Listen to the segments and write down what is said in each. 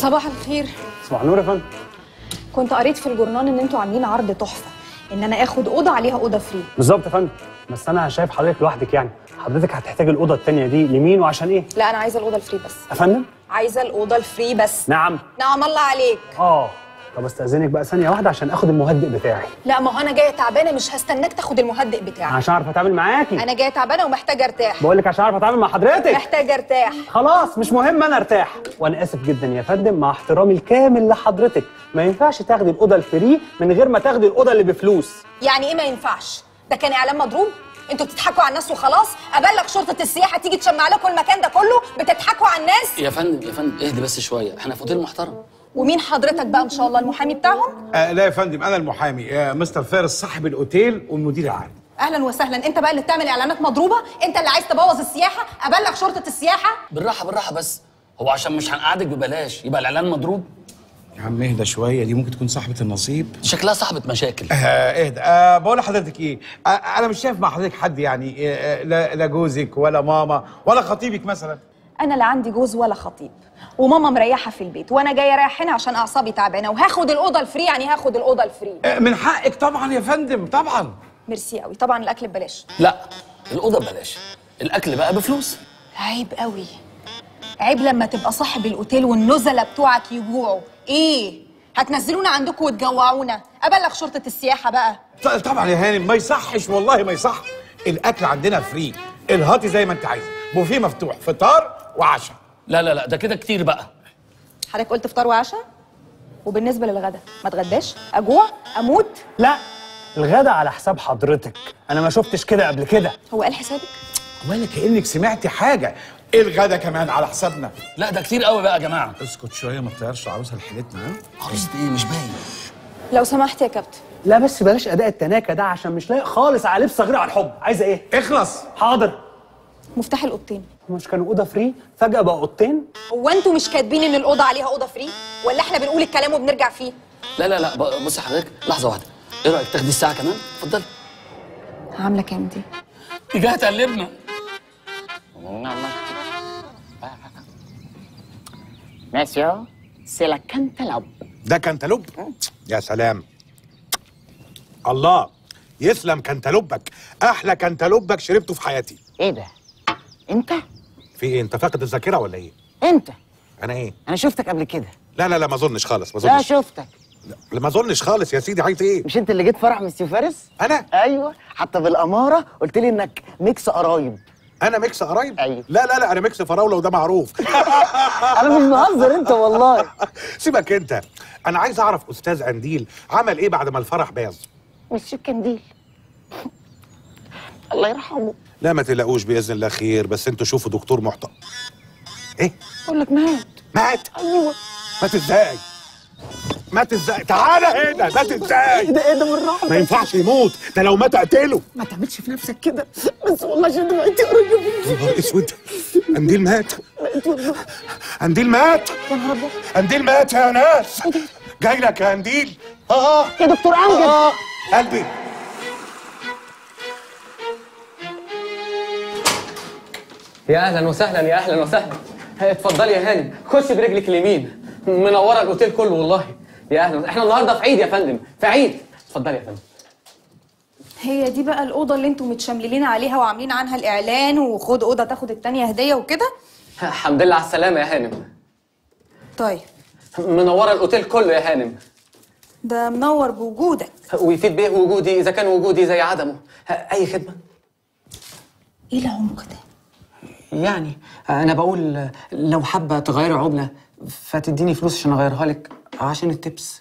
صباح الخير صباح النور يا فندم كنت قريت في الجورنال ان انتوا عاملين عرض تحفه ان انا اخد اوضه عليها اوضه فري بالظبط يا فندم بس انا شايف حضرتك لوحدك يعني حضرتك هتحتاج الاوضه الثانيه دي لمين وعشان ايه لا انا عايزه الاوضه الفري بس يا فندم عايزه الاوضه الفري بس نعم نعم الله عليك اه طب استاذنك بقى ثانيه واحده عشان اخد المهدئ بتاعي لا ما هو انا جايه تعبانه مش هستناك تاخد المهدئ بتاعك عشان اعرف اتعامل معاكي انا جايه تعبانه ومحتاجه ارتاح بقول لك عشان اعرف اتعامل مع حضرتك محتاجه ارتاح خلاص مش مهم انا ارتاح وانا اسف جدا يا فندم مع احترامي الكامل لحضرتك ما ينفعش تاخدي الاوضه الفري من غير ما تاخدي الاوضه اللي بفلوس يعني ايه ما ينفعش ده كان اعلان مضروب انتوا بتضحكوا على الناس وخلاص ابلغ شرطه السياحه تيجي تشمع لكم المكان ده كله بتضحكوا على الناس يا فندم يا فندم اهدي بس شويه احنا في اوتيل محترم ومين حضرتك بقى ان شاء الله المحامي بتاعهم آه لا يا فندم انا المحامي آه مستر فارس صاحب الاوتيل والمدير العام اهلا وسهلا انت بقى اللي بتعمل اعلانات مضروبه انت اللي عايز تبوظ السياحه ابلغ شرطه السياحه بالراحه بالراحه بس هو عشان مش هنقعدك ببلاش يبقى الاعلان مضروب يا عم اهدى شويه دي ممكن تكون صاحبه النصيب شكلها صاحبه مشاكل آه اهدى آه بقول لحضرتك ايه آه انا مش شايف مع حضرتك حد يعني آه آه، لا لا جوزك ولا ماما ولا خطيبك مثلا انا لا عندي جوز ولا خطيب وماما مريحه في البيت وانا جايه رايح هنا عشان اعصابي تعبانه وهاخد الاوضه الفري يعني هاخد الاوضه الفري آه من حقك طبعا يا فندم طبعا ميرسي قوي طبعا الاكل ببلاش لا الاوضه ببلاش الاكل بقى بفلوس عيب قوي عيب لما تبقى صاحب الاوتيل والنزلاء بتوعك يجوعوا ايه هتنزلونا عندكم وتجوعونا ابلغ شرطه السياحه بقى ط- طبعا يا هانم ما يصحش والله ما يصح الاكل عندنا فري الهاتي زي ما انت عايز بوفيه مفتوح فطار وعشاء لا لا لا ده كده كتير بقى حضرتك قلت فطار وعشاء وبالنسبه للغدا ما اتغداش اجوع اموت لا الغدا على حساب حضرتك انا ما شفتش كده قبل كده هو قال حسابك ولا كانك سمعتي حاجه الغدا كمان على حسابنا لا ده كتير قوي بقى يا جماعه اسكت شويه ما تطيرش عروسه لحيلتنا ها عروسه ايه مش باين لو سمحت يا كابتن لا بس بلاش اداء التناكه ده عشان مش لايق خالص على لبس صغير على الحب عايزه ايه اخلص حاضر مفتاح الاوضتين مش كانوا اوضه فري فجاه بقى اوضتين هو انتوا مش كاتبين ان الاوضه عليها اوضه فري ولا احنا بنقول الكلام وبنرجع فيه لا لا لا ب- بصي حضرتك لحظه واحده ايه رايك تاخدي الساعه كمان اتفضلي عامله كام دي دي جايه تقلبنا Monsieur, c'est la cantaloupe. ده كنتالوب يا سلام الله يسلم كنتالوبك احلى كنتالوبك شربته في حياتي ايه ده؟ انت؟ في ايه انت فاقد الذاكره ولا ايه انت انا ايه انا شفتك قبل كده لا لا لا ما اظنش خالص ما لا اظنش شفتك لا، ما اظنش خالص يا سيدي عايز ايه مش انت اللي جيت فرح مسيو فارس؟ انا ايوه حتى بالاماره قلت لي انك ميكس قرايب انا ميكس قرايب أيوة. لا لا لا انا ميكس فراوله وده معروف انا مش بهزر انت والله سيبك انت انا عايز اعرف استاذ انديل عمل ايه بعد ما الفرح باظ مسيو كنديل الله يرحمه لا ما تقلقوش باذن الله خير بس انتوا شوفوا دكتور محترم ايه بقول لك مات مات ايوه مات ازاي مات ازاي تعالى هنا مات ازاي ده ايه ده بالراحه ما ينفعش يموت ده لو مات اقتله ما تعملش في نفسك كده بس والله عشان دلوقتي قريب يا نهار اسود قنديل مات قنديل مات يا نهار ابيض قنديل مات يا ناس جاي لك يا قنديل اه يا دكتور امجد اه قلبي يا اهلا وسهلا يا اهلا وسهلا اتفضلي يا هانم خش برجلك اليمين منوره الاوتيل كله والله يا اهلا احنا النهارده في عيد يا فندم في عيد اتفضلي يا فندم هي دي بقى الاوضه اللي انتوا متشملين عليها وعاملين عنها الاعلان وخد اوضه تاخد التانية هديه وكده الحمد لله على السلامه يا هانم طيب منوره الاوتيل كله يا هانم ده منور بوجودك ويفيد بيه وجودي اذا كان وجودي زي عدمه اي خدمه ايه العمق ده يعني انا بقول لو حابه تغيري عمله فتديني فلوس عشان اغيرها لك عشان التبس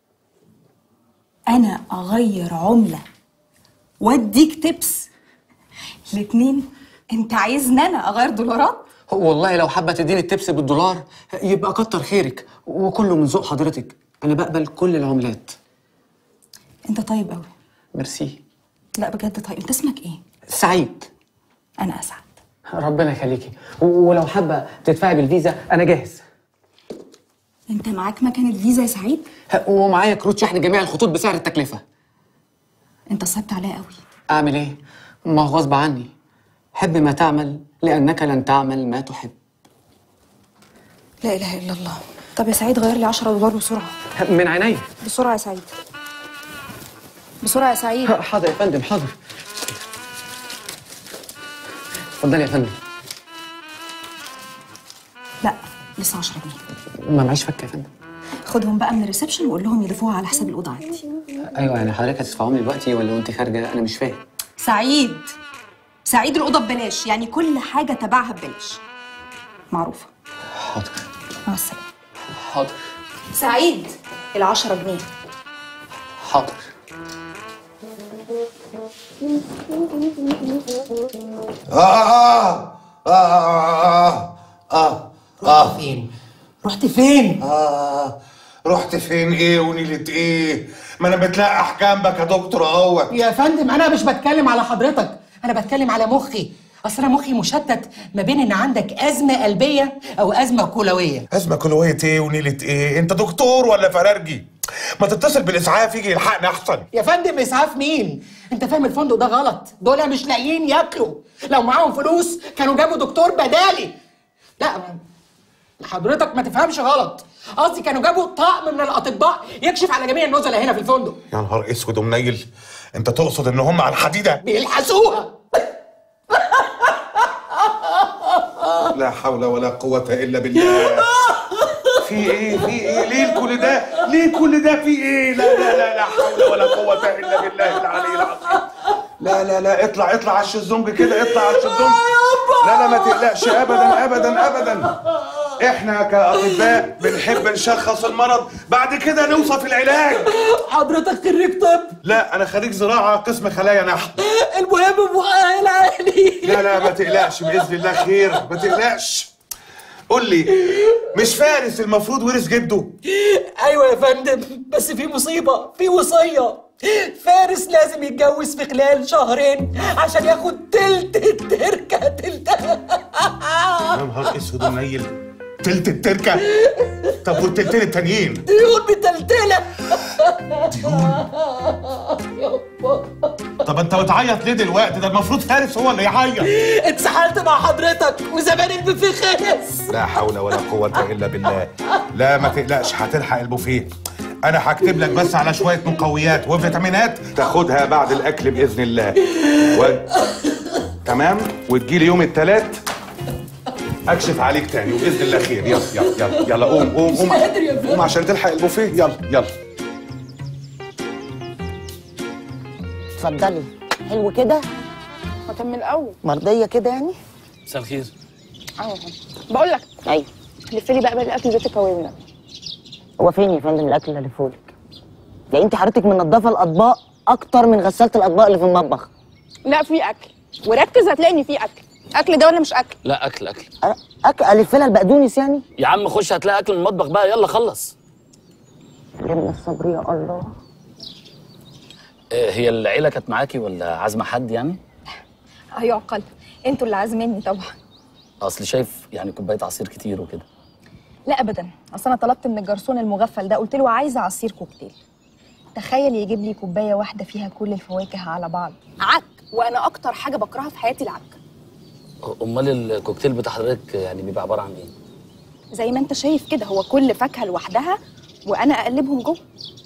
انا اغير عمله واديك تبس الاتنين انت عايزني انا اغير دولارات والله لو حابه تديني التبس بالدولار يبقى كتر خيرك وكله من ذوق حضرتك انا بقبل كل العملات انت طيب قوي ميرسي لا بجد طيب انت اسمك ايه سعيد انا اسعد ربنا يخليكي و- ولو حابه تدفعي بالفيزا انا جاهز انت معاك مكنه فيزا يا سعيد ومعايا كروت شحن جميع الخطوط بسعر التكلفه انت صعبت عليا قوي اعمل ايه ما هو غصب عني حب ما تعمل لانك لن تعمل ما تحب لا اله الا الله طب يا سعيد غير لي 10 دولار بسرعه من عينيا بسرعه يا سعيد بسرعه يا سعيد حاضر يا فندم حاضر اتفضلي يا فندم لا لسه 10 جنيه ما معيش فك يا فندم خدهم بقى من الريسبشن وقول لهم يضيفوها على حساب الاوضه عندي ايوه يعني حضرتك هتدفعهم لي دلوقتي ولا وانت خارجه انا مش فاهم سعيد سعيد الاوضه ببلاش يعني كل حاجه تبعها ببلاش معروفه حاضر مع السلامه حاضر سعيد ال 10 جنيه حاضر آه آه آه آه آه فين؟ رحت فين؟ آه رحت فين إيه ونيلة إيه؟ ما أنا بتلاقي أحكام بك يا دكتور أهوت يا فندم انا مش بتكلم على حضرتك انا بتكلم على مخي اصل انا مخي مشتت ما بين ان عندك ازمه قلبيه او ازمه كلويه أزمة كلوية إيه ونيلة إيه؟ أنت دكتور ولا فرارجي؟ ما تتصل بالإسعاف يجي يلحقنا أحسن يا فندم اسعاف مين انت فاهم الفندق ده غلط دول مش لاقيين ياكلوا لو معاهم فلوس كانوا جابوا دكتور بدالي لا ما- حضرتك ما تفهمش غلط قصدي كانوا جابوا طقم من الاطباء يكشف على جميع النزلاء هنا في الفندق يا نهار أسود ومنيل أنت تقصد إن هم على الحديدة؟ بيلحسوها لا حول ولا قوة إلا بالله في ايه في ايه ليه كل ده ليه كل ده في ايه لا لا لا لا حول ولا قوة الا بالله العلي العظيم لا لا لا اطلع اطلع على الشزونج كده اطلع على الشزونج لا لا ما تقلقش ابدا ابدا ابدا احنا كاطباء بنحب نشخص المرض بعد كده نوصف العلاج حضرتك خريج طب لا انا خريج زراعه قسم خلايا نحت المهم بقى العالي لا لا ما تقلقش باذن الله خير ما تقلقش قول لي مش فارس المفروض ورث جده ايوه يا فندم بس في مصيبه في وصيه فارس لازم يتجوز في خلال شهرين عشان ياخد تلت التركه تلت يا نهار اسود ومنيل تلت التركه طب والتلتين التانيين ديون متلتله طب انت بتعيط ليه دلوقتي ده المفروض فارس هو اللي يعيط اتسحلت مع حضرتك وزمان البوفيه خلص لا حول ولا قوة إلا بالله لا ما تقلقش هتلحق البوفيه أنا هكتب لك بس على شوية مقويات وفيتامينات تاخدها بعد الأكل بإذن الله و... تمام وتجيلي يوم الثلاث أكشف عليك تاني وبإذن الله خير يلا يلا يلا يلا قوم قوم قوم قادر يا فندم. قوم عشان تلحق البوفيه يلا يلا اتفضلي حلو كده ما كان من الاول مرضيه كده يعني مساء الخير ايوه بقول لك ايوه لف لي بقى باقي الاكل ده تكومنا هو فين يا فندم الاكل اللي فولك ده انت حضرتك من نظافه الاطباق اكتر من غساله الاطباق اللي في المطبخ لا في اكل وركز هتلاقي ان في اكل اكل ده ولا مش اكل لا اكل اكل أ- أك... الف لها البقدونس يعني يا عم خش هتلاقي اكل من المطبخ بقى يلا خلص جبنا الصبر يا الله آه، هي العيله كانت معاكي ولا عازمه حد يعني اه يعقل انتوا اللي عازميني طبعا اصل شايف يعني كوبايه عصير كتير وكده لا ابدا اصل انا طلبت من الجرسون المغفل ده قلت له عايزه عصير كوكتيل تخيل يجيب لي كوبايه واحده فيها كل الفواكه على بعض عك وانا اكتر حاجه بكرهها في حياتي العك امال الكوكتيل بتاع حضرتك يعني بيبقى عباره عن ايه زي ما انت شايف كده هو كل فاكهه لوحدها وانا اقلبهم جوه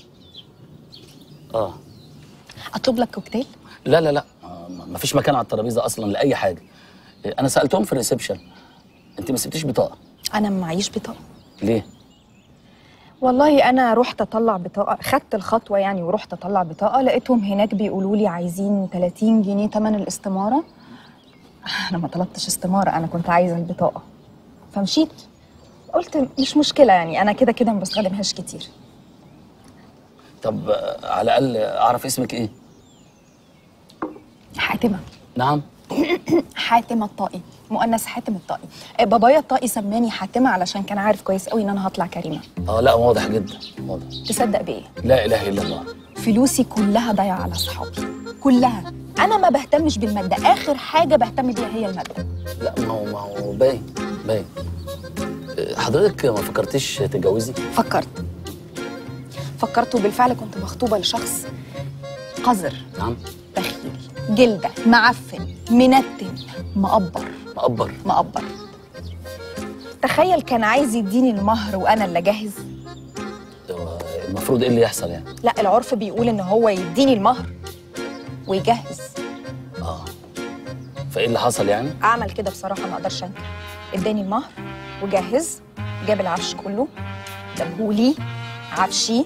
اه اطلب لك كوكتيل لا لا لا آه، ما فيش مكان على الترابيزه اصلا لاي حاجه آه، انا سالتهم في الريسبشن انت ما سبتيش بطاقه انا معيش بطاقه ليه والله انا رحت اطلع بطاقه خدت الخطوه يعني ورحت اطلع بطاقه لقيتهم هناك بيقولوا لي عايزين 30 جنيه تمن الاستماره انا ما طلبتش استماره انا كنت عايزه البطاقه فمشيت قلت مش مشكله يعني انا كده كده ما بستخدمهاش كتير طب آه، على الاقل اعرف اسمك ايه حاتمه نعم حاتمه الطائي مؤنث حاتم الطائي آه، بابايا الطائي سماني حاتمه علشان كان عارف كويس قوي ان انا هطلع كريمه اه لا واضح جدا واضح تصدق بايه لا اله الا الله فلوسي كلها ضايعه على اصحابي كلها انا ما بهتمش بالماده اخر حاجه بهتم بيها هي الماده لا ما هو ما هو باين باين آه، حضرتك ما فكرتيش تتجوزي فكرت فكرت وبالفعل كنت مخطوبه لشخص قذر نعم بخيل جلده معفن منتن مقبر مقبر مقبر تخيل كان عايز يديني المهر وانا اللي جاهز هو المفروض ايه اللي يحصل يعني لا العرف بيقول ان هو يديني المهر ويجهز اه فايه اللي حصل يعني اعمل كده بصراحه ما اقدرش انكر اداني المهر وجهز جاب العفش كله جابهولي عفشي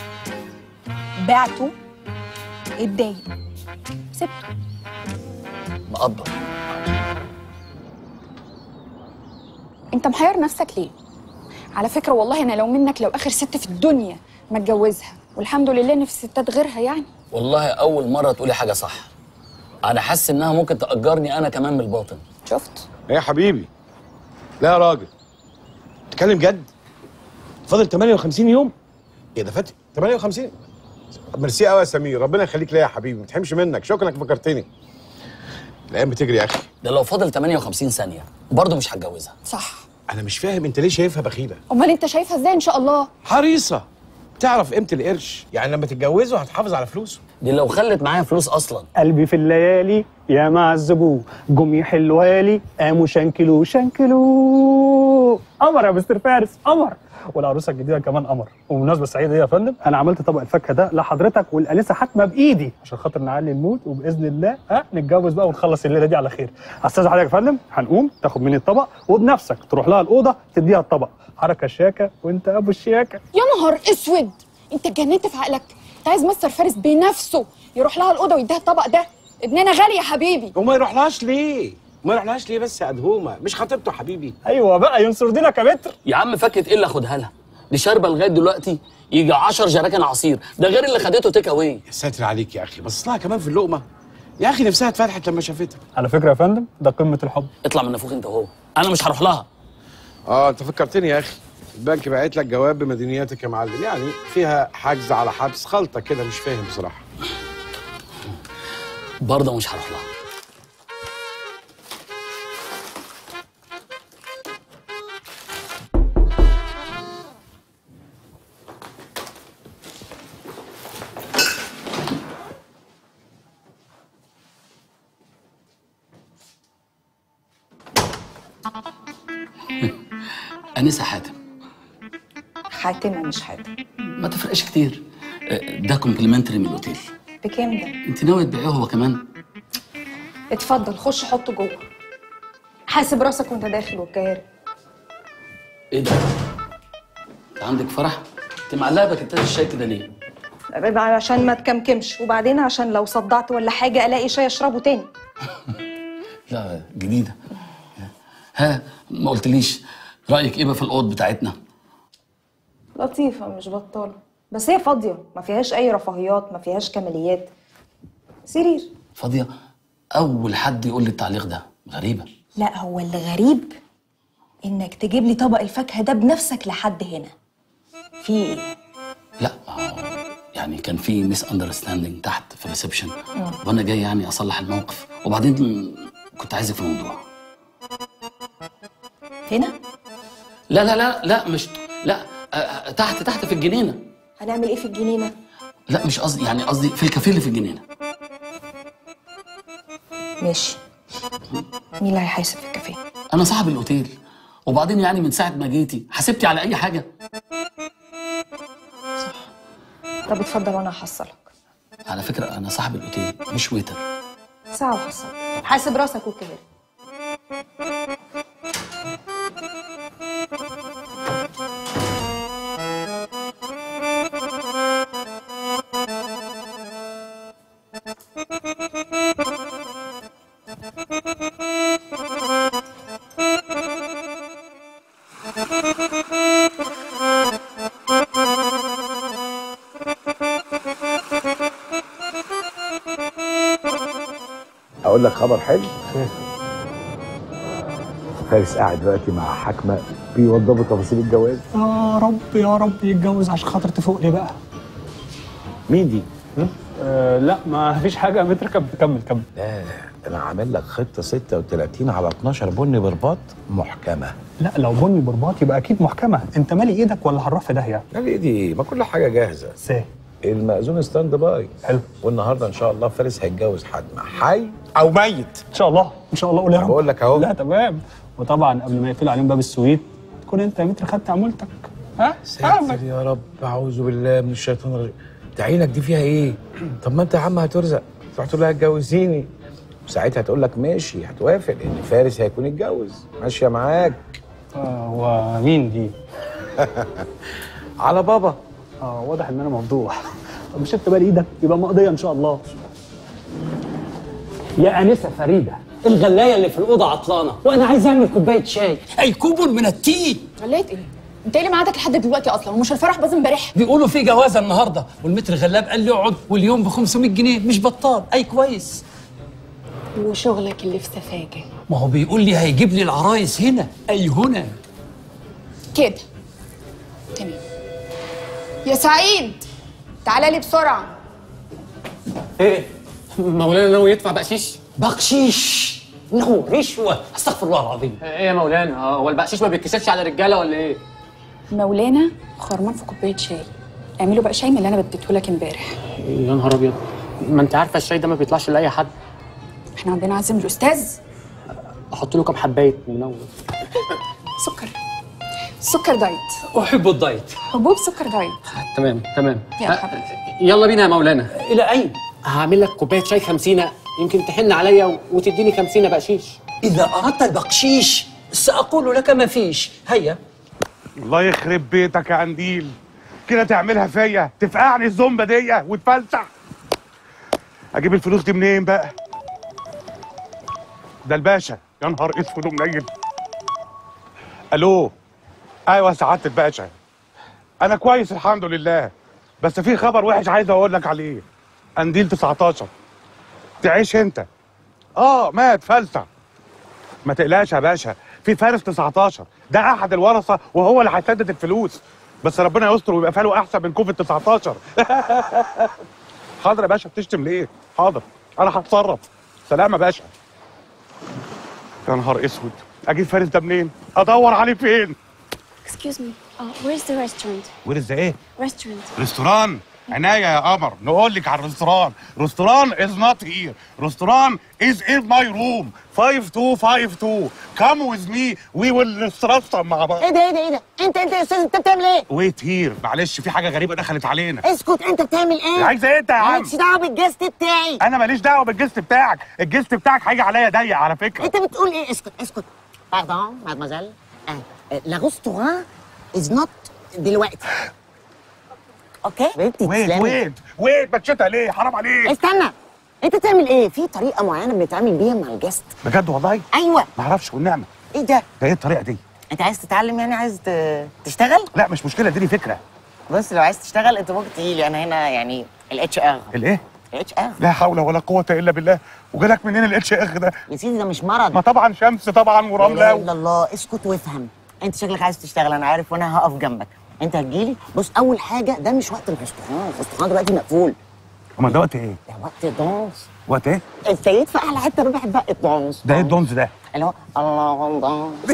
بعته اتضايق سبته مقدر انت محير نفسك ليه على فكره والله انا لو منك لو اخر ست في الدنيا ما اتجوزها والحمد لله ان في ستات غيرها يعني والله اول مره تقولي حاجه صح انا حاسس انها ممكن تاجرني انا كمان من الباطن شفت ايه يا حبيبي لا يا راجل تتكلم جد فاضل 58 يوم ايه ده فاتي 58 ميرسي قوي يا سمير ربنا يخليك ليا يا حبيبي ما تحرمش منك شكرا انك فكرتني الايام بتجري يا اخي ده لو فاضل 58 ثانيه برضه مش هتجوزها صح انا مش فاهم انت ليه شايفها بخيله امال انت شايفها ازاي ان شاء الله حريصه تعرف قيمه القرش يعني لما تتجوزه هتحافظ على فلوسه دي لو خلت معايا فلوس اصلا قلبي في الليالي يا معذبوه جم يحلوالي قاموا شنكلوا شنكلوا قمر يا مستر فارس قمر والعروسه الجديده كمان قمر وبمناسبه سعيده دي يا فندم انا عملت طبق الفاكهه ده لحضرتك والانسه حاتمه بايدي عشان خاطر نعلي المود وباذن الله ها نتجوز بقى ونخلص الليله دي على خير استاذ حضرتك يا فندم هنقوم تاخد مني الطبق وبنفسك تروح لها الاوضه تديها الطبق حركه شياكه وانت ابو الشياكه يا نهار اسود انت اتجننت في عقلك انت عايز مستر فارس بنفسه يروح لها الاوضه ويديها الطبق ده ابننا غالي يا حبيبي وما يروحلهاش ليه ما يروحلهاش ليه بس يا ادهومه مش خطيبته حبيبي ايوه بقى ينصر دينك يا متر يا عم فكت ايه اللي اخدها لها دي شاربه لغايه دلوقتي يجي 10 جراكن عصير ده غير اللي خدته تيك اواي يا ساتر عليك يا اخي بص لها كمان في اللقمه يا اخي نفسها اتفتحت لما شافتها على فكره يا فندم ده قمه الحب اطلع من نافوخ انت وهو انا مش هروح لها اه انت فكرتني يا اخي البنك بعت لك جواب بمديونياتك يا معلم يعني فيها حجز على حبس خلطه كده مش فاهم بصراحه برضه مش هروح لها أنسة حاتم حاتمه مش حاتم ما تفرقش كتير آه، ده كومبلمنتري من الأوتيل بكام ده أنت ناوية تبيعيه هو كمان اتفضل خش حطه جوه حاسب راسك وانت داخل والكهارب إيه ده؟ أنت عندك فرح؟ أنت معلقة باكيتات الشاي كده ليه؟ عشان ما تكمكمش وبعدين عشان لو صدعت ولا حاجه الاقي شاي اشربه تاني لا جديدة ها ما قلتليش رأيك إيه بقى في الأوض بتاعتنا؟ لطيفه مش بطاله بس هي فاضيه ما فيهاش اي رفاهيات ما فيهاش كماليات سرير فاضية؟ أول حد يقول لي التعليق ده غريبة لا هو اللي غريب انك تجيب لي طبق الفاكهه ده بنفسك لحد هنا في ايه لا آه، يعني كان في ميس اندرستاندينج تحت في الريسبشن وانا جاي يعني اصلح الموقف وبعدين كنت عايزك في موضوع هنا لا لا لا لا مش لا آه، آه، تحت تحت في الجنينه هنعمل ايه في الجنينه لا مش قصدي يعني قصدي في الكافيه اللي في الجنينه ماشي مين اللي هيحاسب في الكافيه انا صاحب الاوتيل وبعدين يعني من ساعه ما جيتي حاسبتي على اي حاجه طب اتفضل وانا هحصلك على فكره انا صاحب الاوتيل مش ويتر ساعه وحصلك حاسب راسك والكهارب اقول لك خبر حلو فارس قاعد دلوقتي مع حكمه بيوضبوا تفاصيل الجواز يا رب يا رب يتجوز عشان خاطر تفوق لي بقى مين دي؟ أه لا ما فيش حاجه يا متر كمل كمل كمل لا انا عامل لك خطه 36 على 12 بني برباط محكمه لا لو بني برباط يبقى اكيد محكمه انت مالي ايدك ولا هنروح في داهيه لا ايدي ما كل حاجه جاهزه ازاي المأذون ستاند باي حلو والنهارده ان شاء الله فارس هيتجوز حد حي او ميت ان شاء الله ان شاء الله قول يا رب بقول لك اهو لا تمام وطبعا قبل ما يقفلوا عليهم باب السويت تكون انت يا متر خدت عمولتك ها ساتر يا رب اعوذ بالله من الشيطان الرجيم انت عينك دي فيها ايه؟ طب ما انت يا عم هترزق تروح تقول لها اتجوزيني وساعتها هتقول لك ماشي هتوافق لان فارس هيكون اتجوز ماشيه معاك آه ومين دي؟ على بابا اه واضح ان انا مفضوح طب مش انت بقى ايدك يبقى مقضيه ان شاء الله يا انسه فريده الغلايه اللي في الاوضه عطلانه وانا عايز اعمل كوبايه شاي اي كوب من التين غليت ايه؟ انت ايه اللي معادك لحد دلوقتي اصلا ومش الفرح باظ امبارح بيقولوا في جوازه النهارده والمتر غلاب قال لي اقعد واليوم ب 500 جنيه مش بطال اي كويس وشغلك اللي في سفاجه ما هو بيقول لي هيجيب لي العرايس هنا اي هنا كده تمام يا سعيد تعالى لي بسرعه ايه مولانا ناوي يدفع بقشيش بقشيش نو رشوه استغفر الله العظيم ايه يا مولانا اه، هو البقشيش ما بيتكسفش على الرجاله ولا ايه مولانا خرمان في كوبايه شاي اعملوا بقى شاي من اللي انا بديته لك امبارح يا نهار ابيض ما انت عارفه الشاي ده ما بيطلعش لاي حد احنا عندنا عازم الاستاذ احط له كام حبايه منور سكر سكر دايت احب الدايت حبوب سكر دايت تمام تمام يا ه- حبيبي يلا بينا يا مولانا الى اين هعمل لك كوبايه شاي خمسينة يمكن تحن عليا و- وتديني خمسينة بقشيش اذا اردت البقشيش ساقول لك ما فيش هيا الله يخرب بيتك يا قنديل كده تعملها فيا تفقعني الزومبه دي وتفلسع اجيب الفلوس دي منين بقى ده الباشا يا نهار اسود ومنيل الو ايوه سعاده الباشا انا كويس الحمد لله بس في خبر وحش عايز اقول لك عليه قنديل 19 تعيش انت اه مات فلسع ما تقلقش يا باشا في فارس 19 ده احد الورثه وهو اللي هيسدد الفلوس بس ربنا يستر ويبقى فاله احسن من كوفيد 19 حاضر يا باشا بتشتم ليه حاضر انا هتصرف سلام يا باشا يا نهار اسود اجيب فارس ده منين ادور عليه فين Excuse me. Uh, where's the restaurant? ورز ايه Restaurant. ريستوران عناية يا قمر نقول لك على الريستوران ريستوران از نوت هير ريستوران از ان ماي روم 5252 كم ويز مي وي ويل نسترسم مع بعض ايه ده ايه ده ايه ده انت انت يا استاذ انت بتعمل ايه ويت هير معلش في حاجه غريبه دخلت علينا اسكت انت بتعمل ايه عايز ايه انت يا عم مالكش دعوه بالجست بتاعي انا ماليش دعوه بالجست بتاعك الجست بتاعك هيجي عليا ضيق على فكره انت بتقول ايه اسكت اسكت باردون مادموزيل لا ريستوران از نوت دلوقتي اوكي بنتي ويت تسلمي. ويت ويت بتشتها ليه حرام عليك استنى انت تعمل ايه في طريقه معينه بنتعامل بيها مع الجست بجد والله ايوه ما اعرفش والنعمه ايه ده ده ايه الطريقه دي انت عايز تتعلم يعني عايز ت- تشتغل لا مش مشكله اديني فكره بص لو عايز تشتغل انت ممكن تجي لي انا هنا يعني الاتش ار الايه الاتش ار لا حول ولا قوه الا بالله وجالك منين الاتش اخ ده يا سيدي ده مش مرض ما طبعا شمس طبعا لا اله ورمله الا الله اسكت وافهم انت شكلك عايز تشتغل انا عارف وانا هقف جنبك انت هتجيلي بص اول حاجه ده مش وقت الريستوران الريستوران دلوقتي مقفول امال ده وقت ايه ده وقت دانس وقت ايه انت جيت في اعلى حته انا بحب بقى الدانس ده ايه الدونز ده اللي هو الله دانس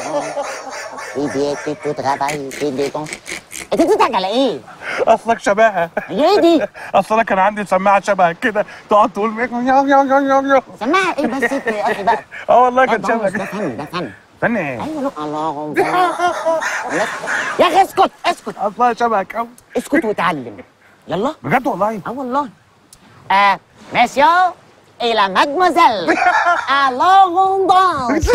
ايديك تتغابي في دانس انت بتضحك على ايه؟ اصلك شبهها هي دي اصل انا كان عندي سماعه شبه كده تقعد تقول يا يا يا يا يا سماعه ايه بس انت يا اخي بقى اه والله كان الدانس شبه ده كده فن ده فن فن ايه ايوه لا الله يا اخي اسكت اسكت اصلها شبهك قوي اسكت واتعلم يلا بجد والله اه والله آه مسيو الى مادموزيل الون دانس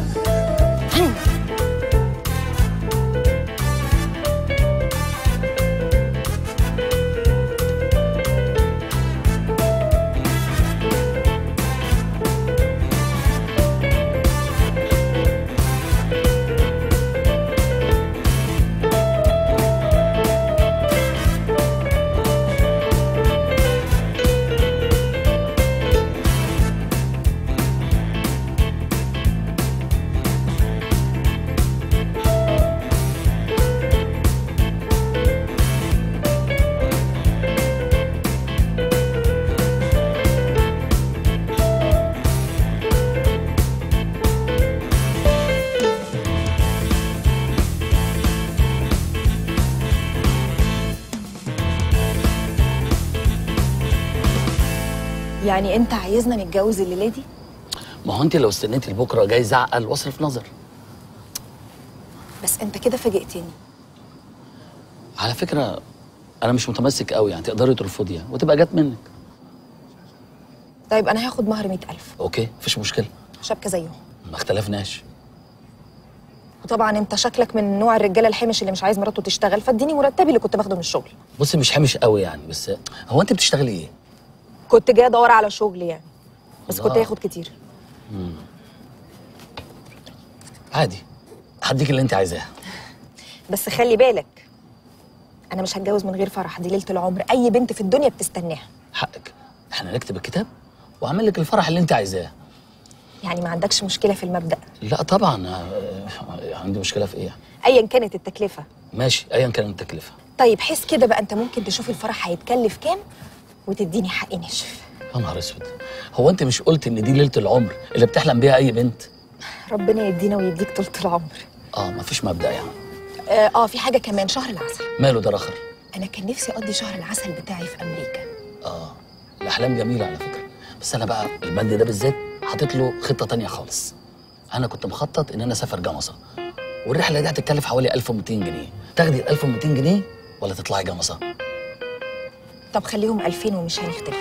يعني انت عايزنا نتجوز الليله دي ما هو انت لو استنيتي لبكره جاي زعقل واصرف نظر بس انت كده فاجئتني على فكره انا مش متمسك قوي يعني تقدري ترفضي يعني وتبقى جت منك طيب انا هاخد مهر مئة ألف اوكي مفيش مشكله شبكه زيهم ما اختلفناش وطبعا انت شكلك من نوع الرجاله الحمش اللي مش عايز مراته تشتغل فاديني مرتبي اللي كنت باخده من الشغل بصي مش حمش قوي يعني بس هو انت بتشتغلي ايه كنت جايه ادور على شغل يعني بس كنت الله. هاخد كتير مم. عادي هديك اللي انت عايزاه بس خلي بالك انا مش هتجوز من غير فرح دي ليله العمر اي بنت في الدنيا بتستناها حقك احنا نكتب الكتاب واعمل لك الفرح اللي انت عايزاه يعني ما عندكش مشكله في المبدا لا طبعا آه، عندي مشكله في ايه ايا كانت التكلفه ماشي ايا كانت التكلفه طيب حس كده بقى انت ممكن تشوف الفرح هيتكلف كام وتديني حق ناشف يا نهار اسود هو انت مش قلت ان دي ليله العمر اللي بتحلم بيها اي بنت ربنا يدينا ويديك طولة العمر اه مفيش مبدا يعني اه, آه في حاجه كمان شهر العسل ماله ده رخر انا كان نفسي اقضي شهر العسل بتاعي في امريكا اه الاحلام جميله على فكره بس انا بقى البند ده بالذات حاطط له خطه تانية خالص انا كنت مخطط ان انا اسافر جمصه والرحله دي هتتكلف حوالي 1200 جنيه تاخدي ال 1200 جنيه ولا تطلعي جمصه طب خليهم 2000 ومش هنختلف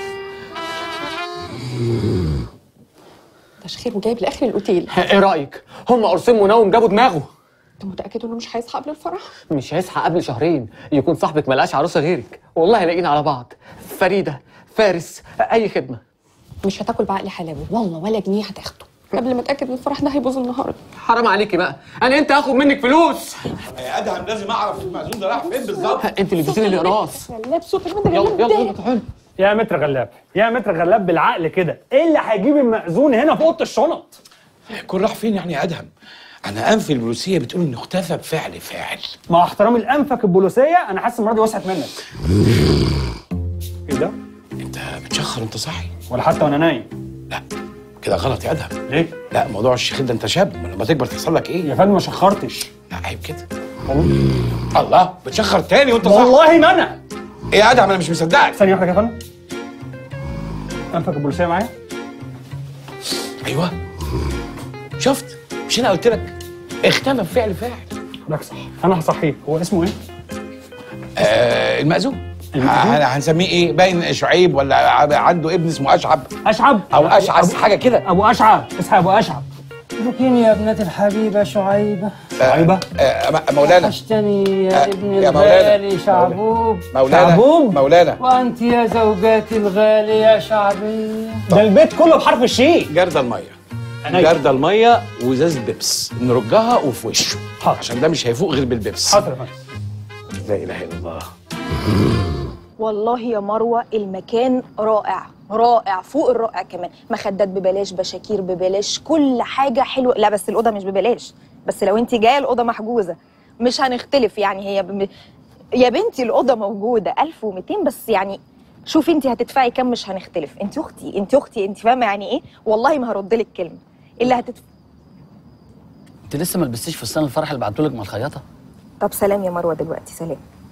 تشخير وجايب لاخر الاوتيل ايه رايك هم قرصين منوم جابوا دماغه انت متاكد انه مش هيصحى قبل الفرح مش هيصحى قبل شهرين يكون صاحبك ملقاش عروسه غيرك والله لاقيين على بعض فريده فارس اي خدمه مش هتاكل بعقل حلاوه والله ولا جنيه هتاخده قبل ما اتاكد ان الفرح ده هيبوظ النهارده حرام عليكي بقى انا انت هاخد منك فلوس يا ادهم لازم اعرف المأذون ده راح فين بالظبط انت اللي اديتيني الاقراص غلاب صوت يلا يلا يلا تعالى يا متر غلاب يا متر غلاب بالعقل كده ايه اللي هيجيب المأذون هنا في اوضه الشنط يكون راح فين يعني يا ادهم انا انفي البوليسيه بتقول انه اختفى بفعل فاعل مع احترامي لانفك البوليسيه انا حاسس المره دي وسعت منك ايه ده انت بتشخر انت صاحي ولا حتى وانا نايم كده غلط يا ادهم ليه لا موضوع الشيخ ده انت شاب ما لما تكبر تحصل لك ايه يا فندم ما شخرتش لا عيب كده الله بتشخر تاني وانت صاحي والله ما انا ايه يا ادهم انا مش مصدقك ثانيه واحده يا فندم انفك البوليسيه معايا ايوه شفت مش انا قلت لك اختفى بفعل فاعل لك صح انا هصحيه هو اسمه ايه آه المأذون المأذون؟ ه- هنسميه ايه باين شعيب ولا ع- عنده ابن اسمه اشعب اشعب او اشعث حاجه كده ابو اشعب اسمه ابو اشعب ذكيني يا ابنتي الحبيبة شعيبة شعيبة آه م- مولانا وحشتني يا آه، ابن يا مولانا. الغالي شعبوب مولانا شعبوب؟ مولانا وأنت يا زوجاتي الغالية شعبية ده البيت كله بحرف الشين جردة الميه عينيا. جردة الميه وازازه بيبس نرجها وفي وشه حاضر. عشان ده مش هيفوق غير بالبيبس حاضر يا فندم لا اله الا الله والله يا مروه المكان رائع رائع فوق الرائع كمان مخدات ببلاش بشاكير ببلاش كل حاجه حلوه لا بس الاوضه مش ببلاش بس لو انت جايه الاوضه محجوزه مش هنختلف يعني هي ب... يا بنتي الاوضه موجوده 1200 بس يعني شوفي انت هتدفعي كام مش هنختلف انت اختي انت اختي انت فاهمه يعني ايه والله ما هرد لك كلمه اللي هتدفع انت لسه ما لبستيش فستان الفرح اللي بعته لك مع الخياطه طب سلام يا مروه دلوقتي سلام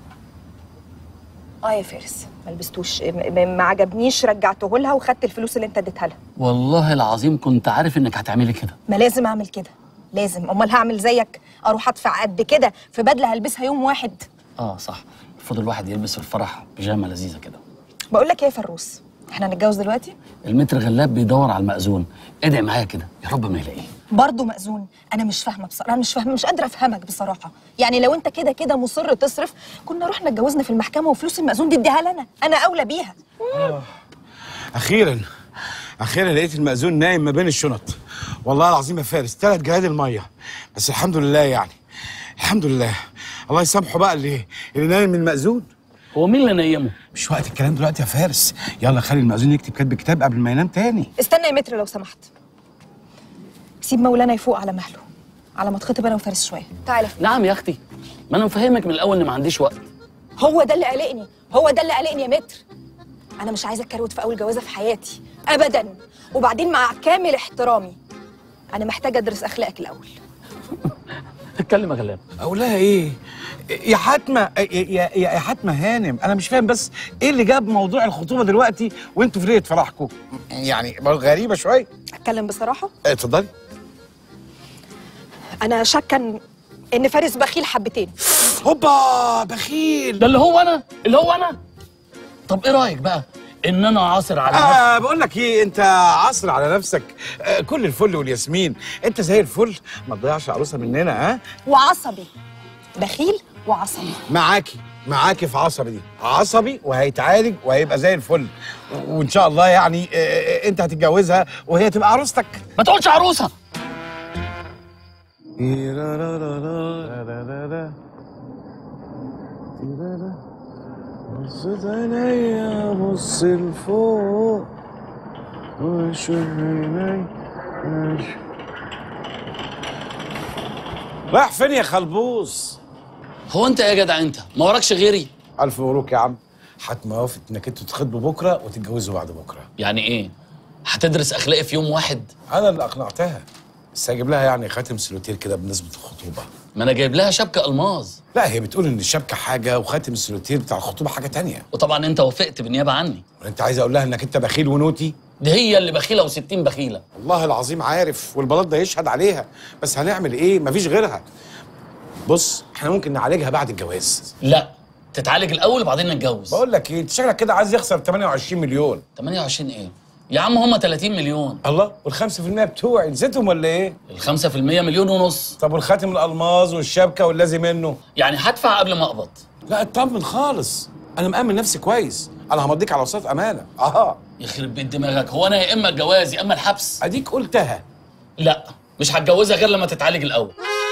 اه يا فارس ما لبستوش م- م- ما عجبنيش رجعته لها وخدت الفلوس اللي انت اديتها لها والله العظيم كنت عارف انك هتعملي كده ما لازم اعمل كده لازم امال هعمل زيك اروح ادفع قد كده في بدله هلبسها يوم واحد اه صح المفروض الواحد يلبس في الفرح بيجامه لذيذه كده بقول لك ايه يا فروس احنا هنتجوز دلوقتي المتر غلاب بيدور على المأذون ادعي معايا كده يا رب ما يلاقيه برضه مأذون انا مش فاهمه بصراحه انا مش فاهمه مش قادره افهمك بصراحه يعني لو انت كده كده مصر تصرف كنا رحنا اتجوزنا في المحكمه وفلوس المأذون دي اديها لنا انا اولى بيها اخيرا اخيرا لقيت المأذون نايم ما بين الشنط والله العظيم يا فارس ثلاث جهاد الميه بس الحمد لله يعني الحمد لله الله يسامحه بقى اللي اللي نايم من المأذون هو مين اللي نيمه مش وقت الكلام دلوقتي يا فارس يلا خلي المأذون يكتب كاتب كتاب قبل ما ينام تاني استنى يا متر لو سمحت سيب مولانا يفوق على مهله على ما اتخطب انا وفارس شويه تعالى نعم يا اختي ما انا مفهمك من الاول ان ما عنديش وقت هو ده اللي قلقني هو ده اللي قلقني يا متر انا مش عايزه اتكروت في اول جوازه في حياتي ابدا وبعدين مع كامل احترامي انا محتاجه ادرس اخلاقك الاول اتكلم يا غلاب اقول لها ايه يا حاتمه يا يا يا حاتمه هانم انا مش فاهم بس ايه اللي جاب موضوع الخطوبه دلوقتي وانتوا في ليله فرحكم يعني غريبه شويه اتكلم بصراحه اتفضلي انا شاكه إن ان فارس بخيل حبتين هوبا بخيل ده اللي هو انا اللي هو انا طب ايه رايك بقى ان انا عاصر على نفسي آه بقول لك ايه انت عصر على نفسك آه كل الفل والياسمين انت زي الفل ما تضيعش عروسه مننا ها وعصبي بخيل وعصبي معاكي معاكي في عصبي دي عصبي وهيتعالج وهيبقى زي الفل و- وان شاء الله يعني آه، آه، انت هتتجوزها وهي تبقى عروستك ما تقولش عروسه بصت عينيا بص لفوق وشوف عيني رايح فين يا خلبوس؟ هو انت يا جدع انت ما وراكش غيري ألف مبروك يا عم حتما وافقت إنك أنتوا تخطبوا بكرة وتتجوزوا بعد بكرة يعني ايه هتدرس اخلاقي في يوم واحد أنا اللي أقنعتها بس هجيب لها يعني خاتم سلوتير كده بنسبة الخطوبة ما انا جايب لها شبكه الماظ لا هي بتقول إن الشبكة حاجة وخاتم السلوتير بتاع الخطوبة حاجة تانية وطبعا انت وافقت بالنيابه عني وأنت عايز أقول لها إنك أنت بخيل ونوتي دي هي اللي بخيله و60 بخيله والله العظيم عارف والبلاط ده يشهد عليها بس هنعمل ايه مفيش غيرها بص احنا ممكن نعالجها بعد الجواز لا تتعالج الاول وبعدين نتجوز بقول لك ايه انت شكلك كده عايز يخسر 28 مليون 28 ايه يا عم هم 30 مليون الله وال5% بتوعي نسيتهم ولا ايه ال 5% مليون ونص طب والخاتم الالماظ والشبكه واللازم منه يعني هدفع قبل ما اقبض لا اطمن خالص انا مأمن نفسي كويس انا همضيك على وساطه امانه اه يخرب بيت دماغك هو انا يا اما الجواز يا اما الحبس اديك قلتها لا مش هتجوزها غير لما تتعالج الاول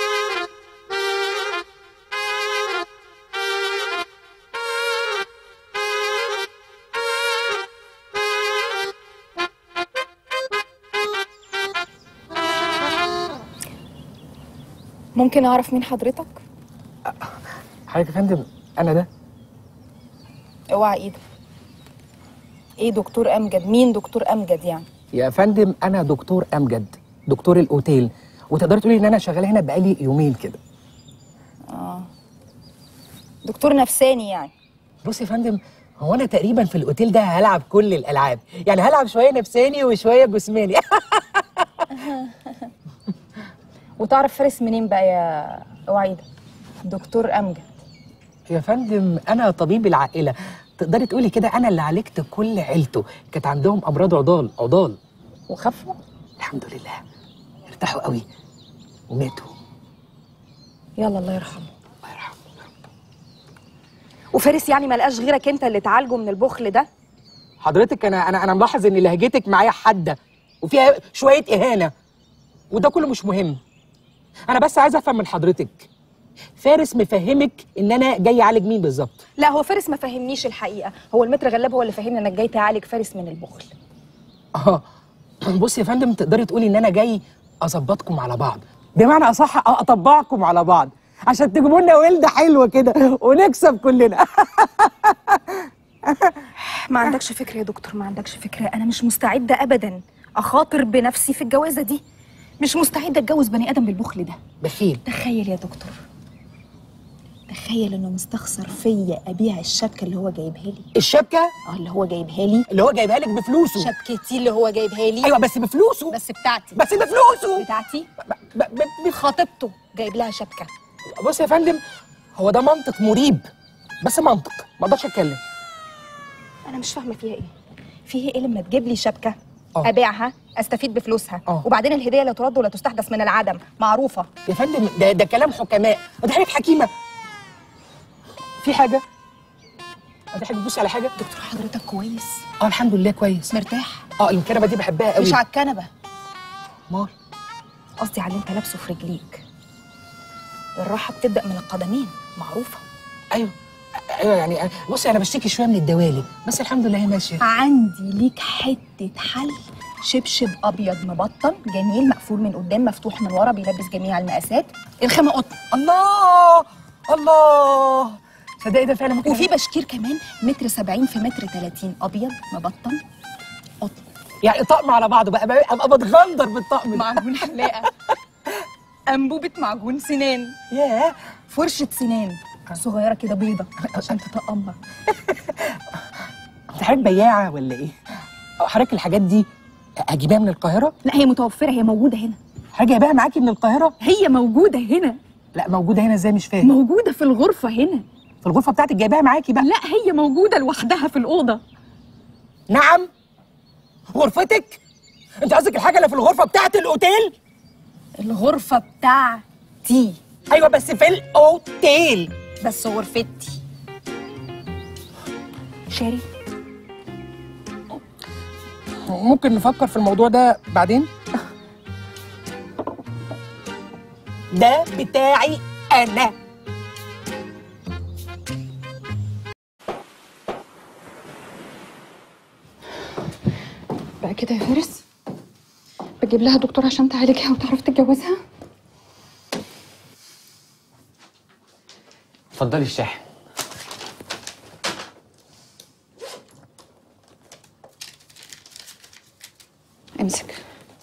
ممكن اعرف مين حضرتك حضرتك يا فندم انا ده اوعى ايدك ايه دكتور امجد مين دكتور امجد يعني يا فندم انا دكتور امجد دكتور الاوتيل وتقدري تقولي ان انا شغاله هنا بقالي يومين كده اه دكتور نفساني يعني بص يا فندم هو انا تقريبا في الاوتيل ده هلعب كل الالعاب يعني هلعب شويه نفساني وشويه جسماني وتعرف فارس منين بقى يا اوعى ايدك دكتور امجد يا فندم انا طبيب العائله تقدري تقولي كده انا اللي عالجت كل عيلته كانت عندهم امراض عضال عضال وخفوا الحمد لله ارتاحوا قوي وماتوا يلا الله يرحمه وفارس يعني ما لقاش غيرك انت اللي تعالجه من البخل ده حضرتك انا انا انا ملاحظ ان لهجتك معايا حاده وفيها شويه اهانه وده كله مش مهم انا بس عايز افهم من حضرتك فارس مفهمك ان انا جاي اعالج مين بالظبط لا هو فارس ما فهمنيش الحقيقه هو المتر غلاب هو اللي فهمني انك جاي تعالج فارس من البخل اه بص يا فندم تقدري تقولي ان انا جاي اظبطكم على بعض بمعنى اصح اطبعكم على بعض عشان تجيبوا لنا ولده حلوه كده ونكسب كلنا ما عندكش فكره يا دكتور ما عندكش فكره انا مش مستعده ابدا اخاطر بنفسي في الجوازه دي مش مستعده اتجوز بني ادم بالبخل ده بخيل تخيل يا دكتور تخيل انه مستخسر فيا ابيع الشبكه اللي هو جايبها لي الشبكه اه اللي هو جايبها لي اللي هو جايبها لك بفلوسه شبكتي اللي هو جايبها لي ايوه بس بفلوسه بس بتاعتي بس بفلوسه بتاعتي ب- ب- خطيبته جايب لها شبكه بص يا فندم هو ده منطق مريب بس منطق ما اقدرش اتكلم انا مش فاهمه فيها ايه فيها ايه لما تجيب لي شبكه آه. ابيعها استفيد بفلوسها آه. وبعدين الهديه لا ترد ولا تستحدث من العدم معروفه يا فندم ده ده كلام حكماء ده حضرتك حكيمه في حاجه انت حابب تبص على حاجه دكتور حضرتك كويس اه الحمد لله كويس مرتاح اه الكنبه دي بحبها قوي مش على الكنبه مال قصدي على اللي انت لابسه في رجليك الراحه بتبدا من القدمين معروفه ايوه ايوه يعني بصي انا بشتكي شويه من الدوالي بس الحمد لله هي ماشيه عندي ليك حته حل شبشب ابيض مبطن جميل مقفول من قدام مفتوح من ورا بيلبس جميع المقاسات الخامه قطن الله الله صدقي ده فعلا ممكن وفي بشكير كمان متر 70 في متر 30 ابيض مبطن قطن يعني طقم على بعضه بقى بقى- ابقى بتغندر بالطقم ده معجون حلاقه انبوبه معجون سنان ياه فرشه سنان صغيره كده بيضه عشان تطقمها انت حضرتك بياعه ولا ايه؟ أو حضرتك الحاجات دي اجيبها من القاهره؟ لا هي متوفره هي موجوده هنا حاجه جايباها معاكي من القاهره؟ هي موجوده هنا لا موجوده هنا ازاي مش فاهم موجوده في الغرفه هنا في الغرفه بتاعتك جايباها معاكي بقى لا هي موجوده لوحدها في الاوضه نعم غرفتك انت قصدك الحاجه اللي في الغرفه بتاعت الاوتيل الغرفه بتاعتي ايوه بس في الاوتيل بس غرفتي شاري ممكن نفكر في الموضوع ده بعدين ده بتاعي انا بقى كده يا فارس بجيب لها دكتور عشان تعالجها وتعرف تتجوزها اتفضلي الشاحن امسك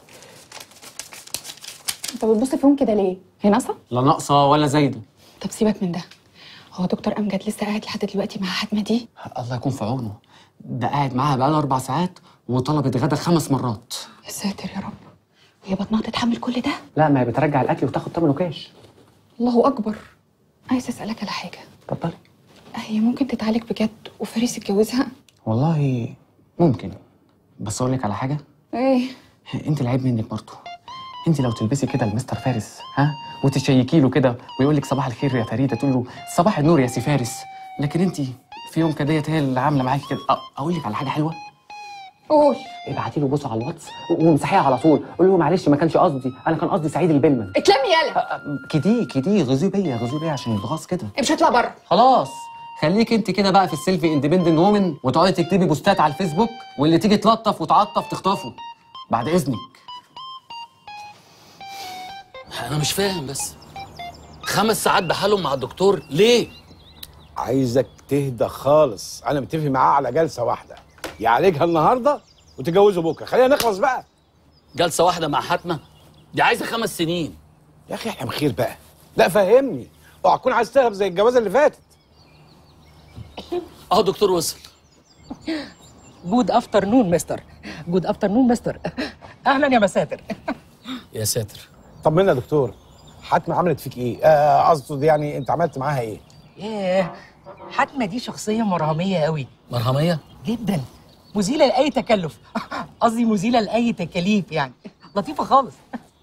انت بتبص فيهم كده ليه هي ناقصه لا ناقصه ولا زايده طب سيبك من ده هو دكتور امجد لسه قاعد لحد دلوقتي مع حاتمه دي الله يكون في عونه ده قاعد معاها بقاله اربع ساعات وطلبت غدا خمس مرات يا ساتر يا رب وهي بطنها تتحمل كل ده لا ما هي بترجع الاكل وتاخد ثمنه كاش الله اكبر عايزه اسالك على حاجه اتفضلي هي ممكن تتعالج بجد وفارس يتجوزها والله ممكن بس اقول لك على حاجه ايه انت العيب منك برضه انت لو تلبسي كده لمستر فارس ها وتشيكي له كده ويقول لك صباح الخير يا فريده تقول له صباح النور يا سي فارس لكن انت في يوم كديت هي اللي عامله معاكي كده أ- اقول لك على حاجه حلوه قول ابعتي له بوسه على الواتس وامسحيها على طول قول له معلش ما كانش قصدي انا كان قصدي سعيد البلمن اتلمي يالا كدي كدي غزي بيا غزي بيا عشان يتغاظ كده مش هطلع بره خلاص خليك انت كده بقى في السيلفي اندبندنت وومن وتقعدي تكتبي بوستات على الفيسبوك واللي تيجي تلطف وتعطف تخطفه بعد اذنك انا مش فاهم بس خمس ساعات بحالهم مع الدكتور ليه عايزك تهدى خالص انا متفق معاه على جلسه واحده يعالجها النهارده وتجوزه بكره خلينا نخلص بقى جلسه واحده مع حاتمه دي عايزه خمس سنين يا اخي احنا بخير بقى لا فهمني اوعى تكون عايز تهرب زي الجوازه اللي فاتت اهو الدكتور وصل جود افترنون مستر جود افترنون مستر اهلا يا مساتر يا ساتر طمنا يا دكتور حاتمه عملت فيك ايه آه، قصدي يعني انت عملت معاها ايه ياه حاتمه دي شخصيه مرهميه قوي مرهميه جدا مزيله لاي تكلف قصدي مزيله لاي تكاليف يعني لطيفه خالص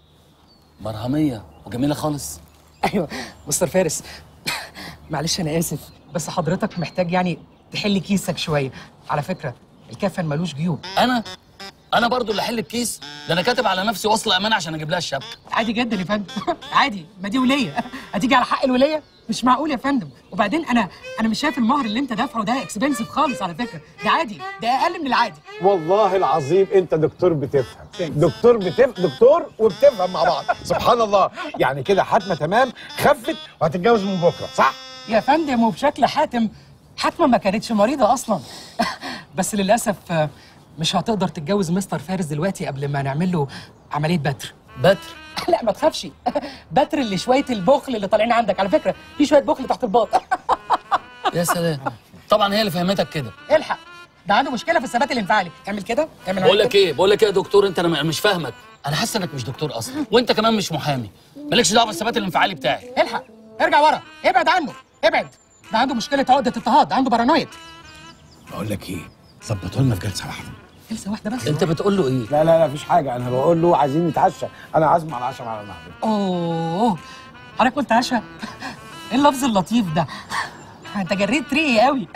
مرهميه وجميله خالص ايوه مستر فارس معلش انا اسف بس حضرتك محتاج يعني تحل كيسك شويه على فكره الكفن ملوش جيوب انا انا برضو اللي احل الكيس ده انا كاتب على نفسي وصل امانه عشان اجيب لها الشبكه عادي جدا يا فندم عادي ما دي وليه هتيجي على حق الوليه مش معقول يا فندم وبعدين انا انا مش شايف المهر اللي انت دافعه ده اكسبنسيف خالص على فكره ده عادي ده اقل من العادي والله العظيم انت دكتور بتفهم دكتور بتفهم دكتور وبتفهم مع بعض سبحان الله يعني كده حاتمه تمام خفت وهتتجوز من بكره صح يا فندم وبشكل حاتم حاتمه ما كانتش مريضه اصلا بس للاسف آه، مش هتقدر تتجوز مستر فارس دلوقتي قبل ما نعمل له عمليه بتر بتر لا ما تخافش بتر اللي شويه البخل اللي طالعين عندك على فكره في شويه بخل تحت الباط يا سلام طبعا هي اللي فهمتك كده الحق ده عنده مشكله في الثبات الانفعالي تعمل كده تعمل بقول معايا لك ايه بقول لك ايه يا دكتور انت انا مش فاهمك انا حاسس انك مش دكتور اصلا وانت كمان مش محامي مالكش دعوه بالثبات الانفعالي بتاعي كده؟ الحق ارجع ورا ابعد عنه ابعد ده عنده مشكله عقده اضطهاد عنده بارانويد بقول لك ايه ظبطوا لنا في جلسه واحده جلسه واحده بس انت بتقول له ايه لا لا لا مفيش حاجه انا بقول له عايزين نتعشى انا عازمه على العشاء على المغرب اوه حضرتك قلت عشاء ايه اللفظ اللطيف ده انت جريت ريقي قوي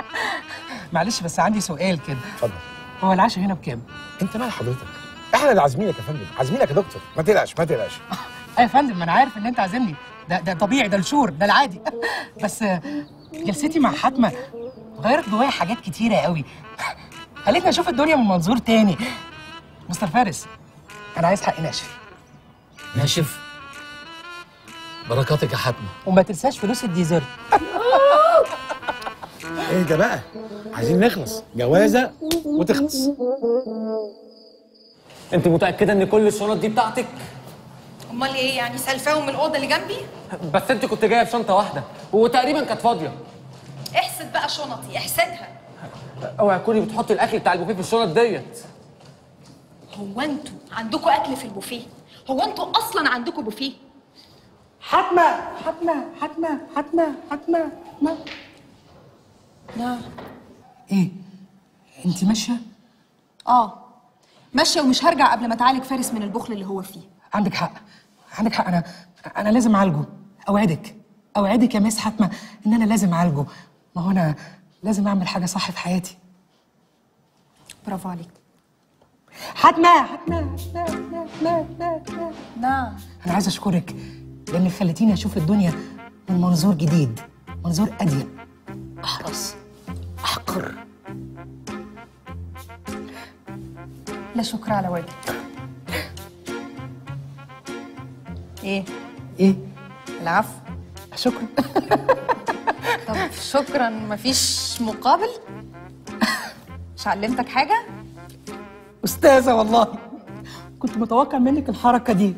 معلش بس عندي سؤال كده اتفضل هو العشاء هنا بكام انت مال حضرتك احنا اللي عازمينك يا فندم عازمينك يا دكتور ما تقلقش ما تقلقش ايه يا فندم ما انا عارف ان انت عازمني ده ده طبيعي ده الشور ده العادي بس آه، جلستي مع حاتمه غيرت جوايا حاجات كتيره قوي خلتني اشوف الدنيا من منظور تاني مستر فارس انا عايز حقي ناشف ناشف بركاتك يا حاتمه وما تنساش فلوس الديزرت ايه ده بقى عايزين نخلص جوازه وتخلص انت متاكده ان كل الشنط دي بتاعتك امال ايه يعني سلفاهم من الاوضه اللي جنبي بس انت كنت جايه بشنطه واحده وتقريبا كانت فاضيه احسد بقى شنطي احسدها اوعي تكوني بتحطي الاكل بتاع البوفيه في الشنط ديت هو انتوا عندكم اكل في البوفيه هو انتوا اصلا عندكم بوفيه حتمة حتمة حتمة حتمة حتمة ما نعم ايه انت ماشيه اه ماشيه ومش هرجع قبل ما تعالج فارس من البخل اللي هو فيه عندك حق عندك حق انا انا لازم اعالجه اوعدك اوعدك يا مس حتمه ان انا لازم اعالجه ما هو انا لازم اعمل حاجه صح في حياتي برافو عليك حتمه حتمه حتمه حتمه حتمه حتمه نعم انا عايز اشكرك لانك خليتيني اشوف الدنيا من منظور جديد منظور اضيق احرص احقر لا شكر على واجب ايه ايه العفو شكرا طب شكرا مفيش مقابل مش علمتك حاجه استاذه والله كنت متوقع منك الحركه دي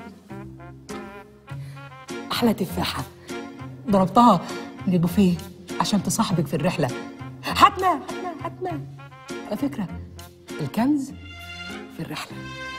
احلى تفاحه ضربتها من البوفيه عشان تصاحبك في الرحله حتمه حتمه حتمه على فكره الكنز في الرحله